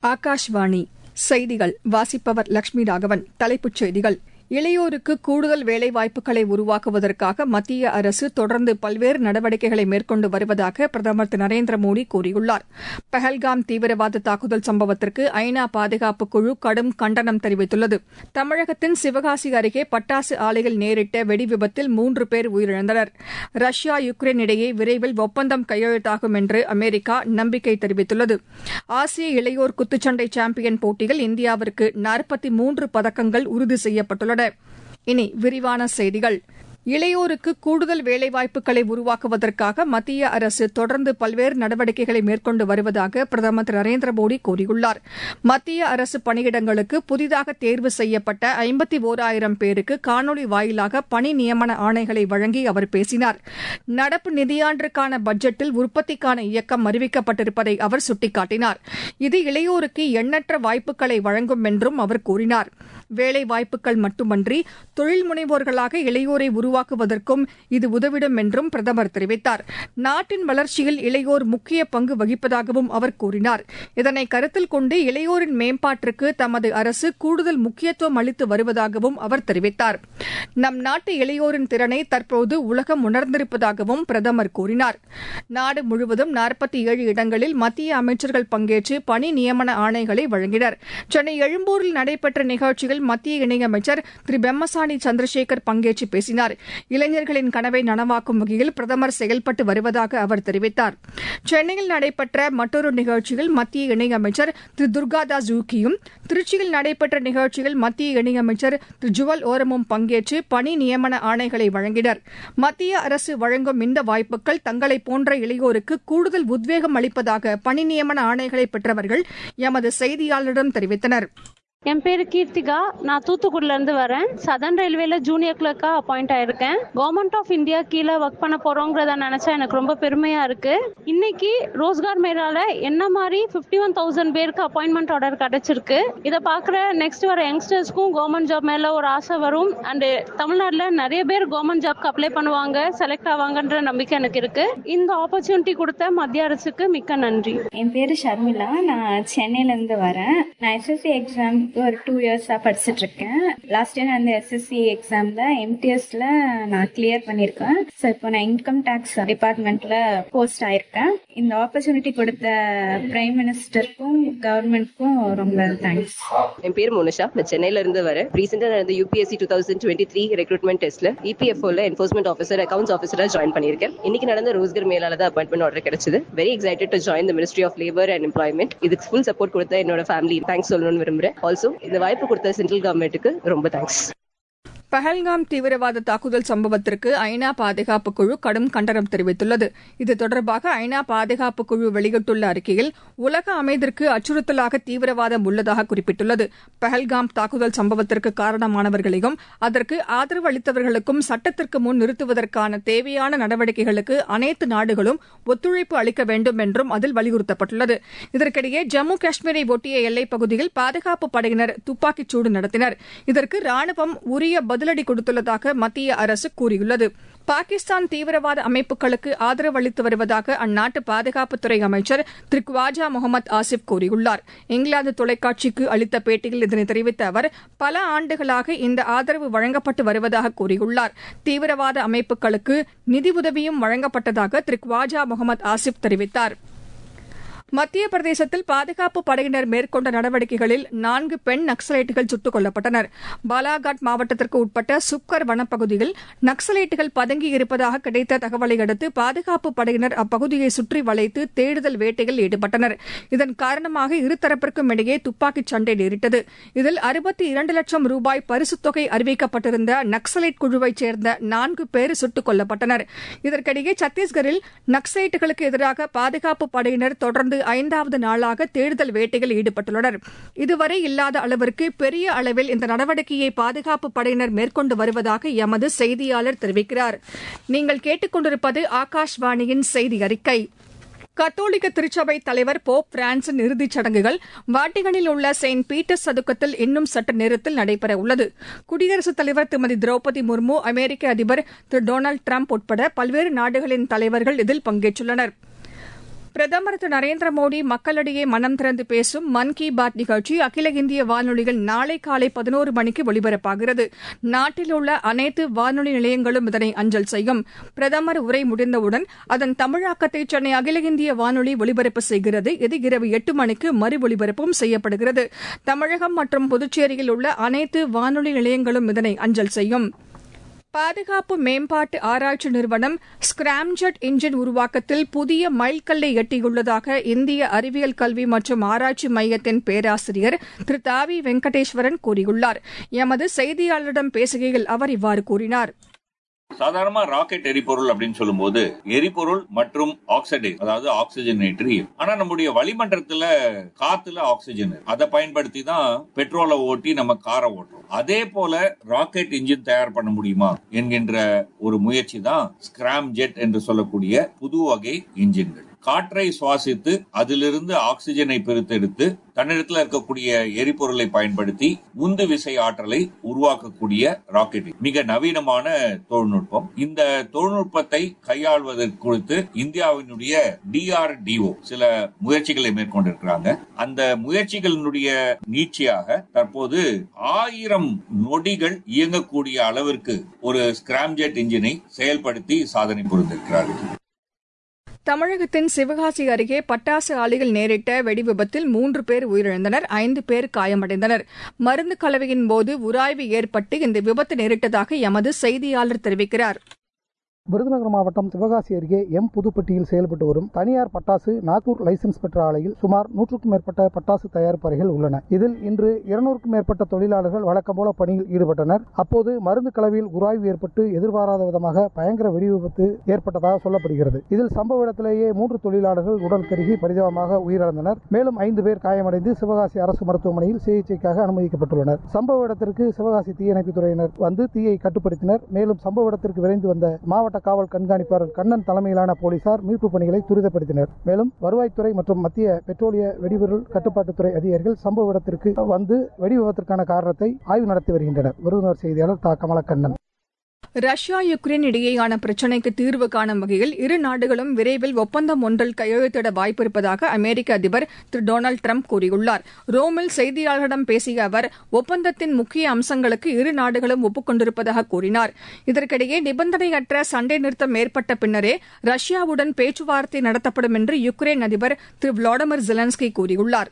ஆகாஷ்வாணி செய்திகள் வாசிப்பவர் லட்சுமி ராகவன் தலைப்புச் செய்திகள் இளையோருக்கு கூடுதல் வேலைவாய்ப்புகளை உருவாக்குவதற்காக மத்திய அரசு தொடர்ந்து பல்வேறு நடவடிக்கைகளை மேற்கொண்டு வருவதாக பிரதமர் திரு நரேந்திர மோடி கூறியுள்ளார் பஹல்காம் தீவிரவாத தாக்குதல் சம்பவத்திற்கு ஐநா பாதுகாப்பு குழு கடும் கண்டனம் தெரிவித்துள்ளது தமிழகத்தின் சிவகாசி அருகே பட்டாசு ஆலையில் நேரிட்ட வெடிவிபத்தில் மூன்று பேர் உயிரிழந்தனர் ரஷ்யா யுக்ரைன் இடையே விரைவில் ஒப்பந்தம் கையெழுத்தாகும் என்று அமெரிக்கா நம்பிக்கை தெரிவித்துள்ளது ஆசிய இளையோர் குத்துச்சண்டை சாம்பியன் போட்டியில் இந்தியாவிற்கு நாற்பத்தி மூன்று பதக்கங்கள் உறுதி செய்யப்பட்டுள்ளன இனி விரிவான செய்திகள் இளையோருக்கு கூடுதல் வேலைவாய்ப்புகளை உருவாக்குவதற்காக மத்திய அரசு தொடர்ந்து பல்வேறு நடவடிக்கைகளை மேற்கொண்டு வருவதாக பிரதமர் திரு நரேந்திர மோடி கூறியுள்ளார் மத்திய அரசு பணியிடங்களுக்கு புதிதாக தேர்வு செய்யப்பட்ட ஐம்பத்தி ஒராயிரம் பேருக்கு காணொலி வாயிலாக பணி நியமன ஆணைகளை வழங்கி அவர் பேசினார் நடப்பு நிதியாண்டிற்கான பட்ஜெட்டில் உற்பத்திக்கான இயக்கம் அறிவிக்கப்பட்டிருப்பதை அவர் சுட்டிக்காட்டினார் இது இளையோருக்கு எண்ணற்ற வாய்ப்புகளை வழங்கும் என்றும் அவர் கூறினார் வேலை வாய்ப்புகள் மட்டுமன்றி தொழில் முனைவோர்களாக இளையோரை உருவாக்குவதற்கும் இது உதவிடும் என்றும் பிரதமர் தெரிவித்தார் நாட்டின் வளர்ச்சியில் இளையோர் முக்கிய பங்கு வகிப்பதாகவும் அவர் கூறினார் இதனை கருத்தில் கொண்டு இளையோரின் மேம்பாட்டிற்கு தமது அரசு கூடுதல் முக்கியத்துவம் அளித்து வருவதாகவும் அவர் தெரிவித்தார் நம் நாட்டு இளையோரின் திறனை தற்போது உலகம் உணர்ந்திருப்பதாகவும் பிரதமர் கூறினார் நாடு முழுவதும் நாற்பத்தி ஏழு இடங்களில் மத்திய அமைச்சர்கள் பங்கேற்று பணி நியமன ஆணைகளை வழங்கினர் சென்னை எழும்பூரில் நடைபெற்ற நிகழ்ச்சியில் மத்திய இணையமைச்சர் திரு பெம்மசானி சந்திரசேகர் பங்கேற்று பேசினார் இளைஞர்களின் கனவை நனவாக்கும் வகையில் பிரதமர் செயல்பட்டு வருவதாக அவர் தெரிவித்தார் சென்னையில் நடைபெற்ற மற்றொரு நிகழ்ச்சியில் மத்திய இணையமைச்சர் திரு துர்காதாஸ் ஜூக்கியும் திருச்சியில் நடைபெற்ற நிகழ்ச்சியில் மத்திய இணையமைச்சர் திரு ஜுவல் ஓரமும் பங்கேற்று பணி நியமன ஆணைகளை வழங்கினர் மத்திய அரசு வழங்கும் இந்த வாய்ப்புகள் தங்களை போன்ற இளையோருக்கு கூடுதல் உத்வேகம் அளிப்பதாக பணி நியமன ஆணைகளை பெற்றவர்கள் எமது செய்தியாளரிடம் தெரிவித்தனர் என் பேரு கீர்த்திகா நான் தூத்துக்குடில இருந்து வரேன் சதர்ன் ரயில்வேல ஜூனியர் கிளர்க்கா அப்பாயிண்ட் ஆயிருக்கேன் கவர்மெண்ட் ஆஃப் இந்தியா கீழே ஒர்க் பண்ண போறோங்கிறத நினைச்சா எனக்கு ரொம்ப பெருமையா இருக்கு இன்னைக்கு ரோஸ்கார் மேலால என்ன மாதிரி பிப்டி ஒன் தௌசண்ட் பேருக்கு அப்பாயின்மெண்ட் ஆர்டர் கிடைச்சிருக்கு இதை பாக்குற நெக்ஸ்ட் வர யங்ஸ்டர்ஸ்க்கும் கவர்மெண்ட் ஜாப் மேல ஒரு ஆசை வரும் அண்ட் தமிழ்நாட்டுல நிறைய பேர் கவர்மெண்ட் ஜாப்க்கு அப்ளை பண்ணுவாங்க செலக்ட் ஆவாங்கன்ற நம்பிக்கை எனக்கு இருக்கு இந்த ஆப்பர்ச்சுனிட்டி கொடுத்த மத்திய அரசுக்கு மிக்க நன்றி என் பேரு ஷர்மிளா நான் சென்னையில இருந்து வரேன் நான் எஸ்எஸ்சி எக்ஸாம் ஒரு டூ இயர்ஸாக படிச்சுட்டு இருக்கேன் லாஸ்ட் இயர் அந்த எஸ்எஸ்சி எக்ஸாமில் எம்டிஎஸ்ல நான் கிளியர் பண்ணியிருக்கேன் ஸோ இப்போ நான் இன்கம் டேக்ஸ் டிபார்ட்மெண்ட்ல போஸ்ட் ஆயிருக்கேன் இந்த ஆப்பர்ச்சுனிட்டி கொடுத்த பிரைம் மினிஸ்டருக்கும் கவர்மெண்ட்க்கும் ரொம்ப தேங்க்ஸ் என் பேர் மோனிஷா நான் சென்னையில இருந்து வரேன் ரீசெண்டா நடந்த UPSC two thousand twenty three recruitment டெஸ்ட்ல இபிஎஃப்ஓல என்ஃபோர்ஸ்மெண்ட் ஆஃபீஸர் அக்கௌண்ட்ஸ் ஆஃபீஸரா ஜாயின் பண்ணியிருக்கேன் இன்னைக்கு நடந்த ரோஸ்கர் மேலால தான் அப்பாயின்மெண்ட் ஆர்டர் கிடைச்சது very excited to join the ministry of labour and employment இதுக்கு ஃபுல் சப்போர்ட் கொடுத்த என்னோட ஃபேமிலி தேங்க்ஸ் சொல்லணும்னு விரும்புறேன் ஆல்சோ இந்த வாய்ப்பு கொடுத்த சென்ட்ரல் கவர்மெண்ட்டுக்கு ரொம்ப தேங்க்ஸ் பஹல்காம் தீவிரவாத தாக்குதல் சம்பவத்திற்கு ஐநா பாதுகாப்பு குழு கடும் கண்டனம் தெரிவித்துள்ளது இது தொடர்பாக ஐநா பாதுகாப்பு குழு வெளியிட்டுள்ள அறிக்கையில் உலக அமைதிக்கு அச்சுறுத்தலாக தீவிரவாதம் உள்ளதாக குறிப்பிட்டுள்ளது பஹல்காம் தாக்குதல் சம்பவத்திற்கு காரணமானவர்களையும் அதற்கு ஆதரவு அளித்தவர்களுக்கும் சட்டத்திற்கு முன் நிறுத்துவதற்கான தேவையான நடவடிக்கைகளுக்கு அனைத்து நாடுகளும் ஒத்துழைப்பு அளிக்க வேண்டும் என்றும் அதில் வலியுறுத்தப்பட்டுள்ளது இதற்கிடையே ஜம்மு காஷ்மீரை ஒட்டிய எல்லைப் பகுதியில் பாதுகாப்பு படையினர் துப்பாக்கிச்சூடு நடத்தினர் இதற்கு ராணுவம் உரிய பதிலடி கொடுத்துள்ளதாக மத்திய அரசு கூறியுள்ளது பாகிஸ்தான் தீவிரவாத அமைப்புகளுக்கு ஆதரவு அளித்து வருவதாக அந்நாட்டு பாதுகாப்புத்துறை அமைச்சர் திரு குவாஜா முகமது ஆசிப் கூறியுள்ளார் இங்கிலாந்து தொலைக்காட்சிக்கு அளித்த பேட்டியில் இதனை தெரிவித்த அவர் பல ஆண்டுகளாக இந்த ஆதரவு வழங்கப்பட்டு வருவதாக கூறியுள்ளார் தீவிரவாத அமைப்புகளுக்கு நிதி உதவியும் வழங்கப்பட்டதாக திரு குவாஜா முகமது ஆசிப் தெரிவித்தாா் மத்திய பிரதேசத்தில் பாதுகாப்பு படையினர் மேற்கொண்ட நடவடிக்கைகளில் நான்கு பெண் நக்சலைட்டுகள் சுட்டுக் கொல்லப்பட்டனர் பாலாகாட் மாவட்டத்திற்கு உட்பட்ட சுக்கர் வனப்பகுதியில் நக்சலைட்டுகள் பதுங்கி இருப்பதாக கிடைத்த தகவலை அடுத்து பாதுகாப்பு படையினர் அப்பகுதியை சுற்றி வளைத்து தேடுதல் வேட்டையில் ஈடுபட்டனர் இதன் காரணமாக இருதரப்பிற்கும் இடையே துப்பாக்கிச் சண்டை நேரிட்டது இதில் அறுபத்தி இரண்டு லட்சம் ரூபாய் பரிசுத் தொகை அறிவிக்கப்பட்டிருந்த நக்சலைட் குழுவைச் சேர்ந்த நான்கு பேர் சுட்டுக் கொல்லப்பட்டனர் இதற்கிடையே சத்தீஸ்கரில் நக்சலைட்டுகளுக்கு எதிராக பாதுகாப்பு படையினர் தொடர்ந்து ஐந்தாவது நாளாக தேடுதல் வேட்டையில் ஈடுபட்டுள்ளனர் இதுவரை இல்லாத அளவிற்கு பெரிய அளவில் இந்த நடவடிக்கையை பாதுகாப்பு படையினர் மேற்கொண்டு வருவதாக எமது செய்தியாளர் தெரிவிக்கிறார் நீங்கள் கேட்டுக்கொண்டிருப்பது ஆகாஷ்வாணியின் செய்தி அறிக்கை கத்தோலிக்க திருச்சபை தலைவர் போப் பிரான்சின் இறுதிச் சடங்குகள் வாட்டிகனில் உள்ள செயின்ட் பீட்டர்ஸ் சதுக்கத்தில் இன்னும் சற்று நேரத்தில் நடைபெற உள்ளது குடியரசுத் தலைவர் திருமதி திரௌபதி முர்மு அமெரிக்க அதிபர் திரு டொனால்டு டிரம்ப் உட்பட பல்வேறு நாடுகளின் தலைவர்கள் இதில் பங்கேற்றுள்ளனா் பிரதமர் திரு நரேந்திர மோடி மக்களிடையே மனம் திறந்து பேசும் மன் கி பாத் நிகழ்ச்சி அகில இந்திய வானொலியில் நாளை காலை பதினோரு மணிக்கு ஒலிபரப்பாகிறது நாட்டில் உள்ள அனைத்து வானொலி நிலையங்களும் இதனை அஞ்சல் செய்யும் பிரதமர் உரை முடிந்தவுடன் அதன் தமிழாக்கத்தை சென்னை அகில இந்திய வானொலி ஒலிபரப்பு செய்கிறது இது இரவு எட்டு மணிக்கு மறு ஒலிபரப்பும் செய்யப்படுகிறது தமிழகம் மற்றும் புதுச்சேரியில் உள்ள அனைத்து வானொலி நிலையங்களும் இதனை அஞ்சல் செய்யும் பாதுகாப்பு மேம்பாட்டு ஆராய்ச்சி நிறுவனம் ஸ்கிராம்ஜெட் இன்ஜின் உருவாக்கத்தில் புதிய மைல்கல்லை எட்டியுள்ளதாக இந்திய அறிவியல் கல்வி மற்றும் ஆராய்ச்சி மையத்தின் பேராசிரியர் திரு தாவி வெங்கடேஸ்வரன் கூறியுள்ளார் எமது செய்தியாளரிடம் பேசுகையில் அவர் இவ்வாறு கூறினார் சாதாரணமா ராக்கெட் எரிபொருள் அப்படின்னு சொல்லும்போது எரிபொருள் மற்றும் ஆக்சிடைஸ் அதாவது ஆக்சிஜனேட்டரி ஆனா நம்முடைய வளிமண்டலத்துல காத்துல ஆக்சிஜன் அதை பயன்படுத்தி தான் பெட்ரோலை ஓட்டி நம்ம காரை ஓட்டுறோம் அதே போல ராக்கெட் இன்ஜின் தயார் பண்ண முடியுமா என்கின்ற ஒரு முயற்சி தான் ஸ்கிராம் ஜெட் என்று சொல்லக்கூடிய புது வகை இன்ஜின்கள் காற்றை சுவாசித்து அதிலிருந்து ஆக்சிஜனை பிரித்தெடுத்து தன்னிடத்தில் இருக்கக்கூடிய எரிபொருளை பயன்படுத்தி உந்து விசை ஆற்றலை உருவாக்கக்கூடிய ராக்கெட் மிக நவீனமான தொழில்நுட்பம் இந்த தொழில்நுட்பத்தை கையாள்வதற்கு குறித்து இந்தியாவினுடைய டிஆர்டிஓ சில முயற்சிகளை மேற்கொண்டிருக்கிறாங்க அந்த முயற்சிகளினுடைய நீட்சியாக தற்போது ஆயிரம் நொடிகள் இயங்கக்கூடிய அளவிற்கு ஒரு ஸ்கிராம்ஜெட் இன்ஜினை செயல்படுத்தி சாதனை புரிந்திருக்கிறார்கள் தமிழகத்தின் சிவகாசி அருகே பட்டாசு ஆலையில் நேரிட்ட வெடிவிபத்தில் மூன்று பேர் உயிரிழந்தனர் ஐந்து பேர் காயமடைந்தனர் மருந்து கலவையின் போது உராய்வு ஏற்பட்டு இந்த விபத்து நேரிட்டதாக எமது செய்தியாளர் தெரிவிக்கிறார் விருதுநகர் மாவட்டம் சிவகாசி அருகே எம் புதுப்பட்டியில் செயல்பட்டு வரும் தனியார் பட்டாசு நாகூர் லைசன்ஸ் பெற்ற ஆலையில் சுமார் நூற்றுக்கும் மேற்பட்ட பட்டாசு தயாரிப்பு அறைகள் உள்ளன இதில் இன்று இருநூறுக்கும் மேற்பட்ட தொழிலாளர்கள் வழக்கம் போல பணியில் ஈடுபட்டனர் அப்போது மருந்து கலவையில் உராய்வு ஏற்பட்டு எதிர்பாராத விதமாக பயங்கர வெடி விபத்து ஏற்பட்டதாக சொல்லப்படுகிறது இதில் சம்பவ இடத்திலேயே மூன்று தொழிலாளர்கள் உடல் கருகி பரிதாபமாக உயிரிழந்தனர் மேலும் ஐந்து பேர் காயமடைந்து சிவகாசி அரசு மருத்துவமனையில் சிகிச்சைக்காக அனுமதிக்கப்பட்டுள்ளனர் சம்பவ இடத்திற்கு சிவகாசி தீயணைப்புத் துறையினர் வந்து தீயை கட்டுப்படுத்தினர் மேலும் சம்பவ இடத்திற்கு விரைந்து வந்த மாவட்ட காவல் கண்காணிப்பாளர் கண்ணன் தலைமையிலான போலீசார் மீட்புப் பணிகளை துரிதப்படுத்தினர் மேலும் வருவாய்த்துறை மற்றும் மத்திய பெட்ரோலிய வெடிபொருள் கட்டுப்பாட்டுத்துறை அதிகாரிகள் சம்பவ இடத்திற்கு வந்து வெடி விபத்திற்கான காரணத்தை ஆய்வு நடத்தி வருகின்றனர் விருதுநகர் செய்தியாளர் தா கமலக்கண்ணன் ரஷ்யா யுக்ரைன் இடையேயான பிரச்சினைக்கு தீர்வு காணும் வகையில் இரு நாடுகளும் விரைவில் ஒப்பந்தம் ஒன்றில் கையெழுத்திட வாய்ப்பிருப்பதாக அமெரிக்க அதிபர் திரு டொனால்டு ட்ரம்ப் கூறியுள்ளார் ரோமில் செய்தியாளர்களிடம் பேசிய அவர் ஒப்பந்தத்தின் முக்கிய அம்சங்களுக்கு இரு நாடுகளும் ஒப்புக்கொண்டிருப்பதாக கூறினார் இதற்கிடையே நிபந்தனையற்ற சண்டை நிறுத்தம் ஏற்பட்ட பின்னரே ரஷ்யாவுடன் பேச்சுவார்த்தை நடத்தப்படும் என்று யுக்ரைன் அதிபர் திரு விளாடிமிர் ஜெலன்ஸ்கி கூறியுள்ளார்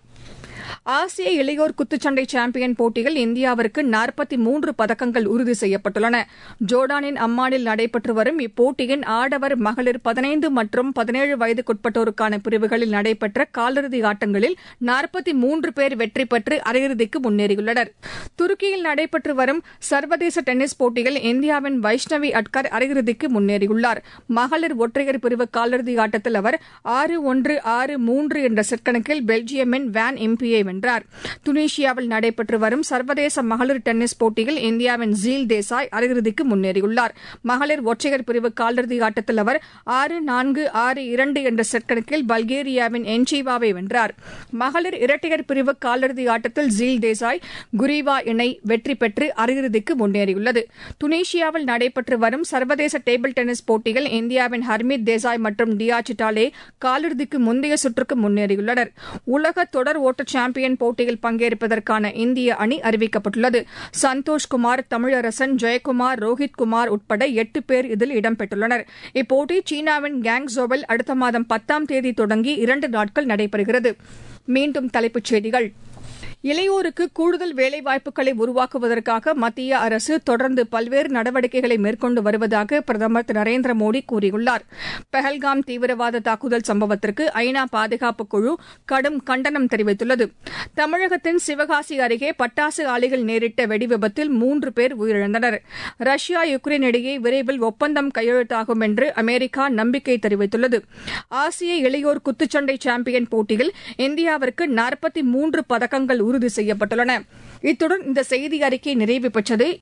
ஆசிய இளையோர் குத்துச்சண்டை சாம்பியன் போட்டியில் இந்தியாவிற்கு நாற்பத்தி மூன்று பதக்கங்கள் உறுதி செய்யப்பட்டுள்ளன ஜோர்டானின் அம்மானில் நடைபெற்று வரும் இப்போட்டியின் ஆடவர் மகளிர் பதினைந்து மற்றும் பதினேழு வயதுக்குட்பட்டோருக்கான பிரிவுகளில் நடைபெற்ற காலிறுதி ஆட்டங்களில் நாற்பத்தி மூன்று பேர் வெற்றி பெற்று அரையிறுதிக்கு முன்னேறியுள்ளனர் துருக்கியில் நடைபெற்று வரும் சர்வதேச டென்னிஸ் போட்டியில் இந்தியாவின் வைஷ்ணவி அட்கர் அரையிறுதிக்கு முன்னேறியுள்ளார் மகளிர் ஒற்றையர் பிரிவு காலிறுதி ஆட்டத்தில் அவர் ஆறு ஒன்று ஆறு மூன்று என்ற செட் கணக்கில் பெல்ஜியமின் வேன் எம்பியை வென்றார் துனிஷியாவில் நடைபெற்று வரும் சர்வதேச மகளிர் டென்னிஸ் போட்டியில் இந்தியாவின் ஜீல் தேசாய் அரையிறுதிக்கு முன்னேறியுள்ளார் மகளிர் ஒற்றையர் பிரிவு காலிறுதி ஆட்டத்தில் அவர் ஆறு நான்கு ஆறு இரண்டு என்ற செட் கணக்கில் பல்கேரியாவின் என்சீவாவை வென்றார் மகளிர் இரட்டையர் பிரிவு காலிறுதி ஆட்டத்தில் ஜீல் தேசாய் குரீவா இணை வெற்றி பெற்று அரையிறுதிக்கு முன்னேறியுள்ளது துனிஷியாவில் நடைபெற்று வரும் சர்வதேச டேபிள் டென்னிஸ் போட்டியில் இந்தியாவின் ஹர்மித் தேசாய் மற்றும் டியா சிட்டாலே காலிறுதிக்கு முந்தைய சுற்றுக்கு முன்னேறியுள்ளனர் உலக தொடர் ஓட்ட சாம்பியன் போட்டியில் பங்கேற்பதற்கான இந்திய அணி அறிவிக்கப்பட்டுள்ளது சந்தோஷ்குமார் தமிழரசன் ஜெயக்குமார் ரோஹித் குமார் உட்பட எட்டு பேர் இதில் இடம்பெற்றுள்ளனர் இப்போட்டி சீனாவின் கேங்ஸோவில் அடுத்த மாதம் பத்தாம் தேதி தொடங்கி இரண்டு நாட்கள் நடைபெறுகிறது மீண்டும் தலைப்புச் செய்திகள் இளையோருக்கு கூடுதல் வேலைவாய்ப்புகளை உருவாக்குவதற்காக மத்திய அரசு தொடர்ந்து பல்வேறு நடவடிக்கைகளை மேற்கொண்டு வருவதாக பிரதமர் திரு நரேந்திர மோடி கூறியுள்ளார் பஹல்காம் தீவிரவாத தாக்குதல் சம்பவத்திற்கு ஐநா பாதுகாப்பு குழு கடும் கண்டனம் தெரிவித்துள்ளது தமிழகத்தின் சிவகாசி அருகே பட்டாசு ஆலையில் நேரிட்ட வெடிவிபத்தில் மூன்று பேர் உயிரிழந்தனர் ரஷ்யா யுக்ரைன் இடையே விரைவில் ஒப்பந்தம் கையெழுத்தாகும் என்று அமெரிக்கா நம்பிக்கை தெரிவித்துள்ளது ஆசிய இளையோர் குத்துச்சண்டை சாம்பியன் போட்டியில் இந்தியாவிற்கு நாற்பத்தி மூன்று பதக்கங்கள் உறுதி செய்யப்பட்டுள்ளன இத்துடன் இந்த செய்தி அறிக்கை நிறைவு பெற்றது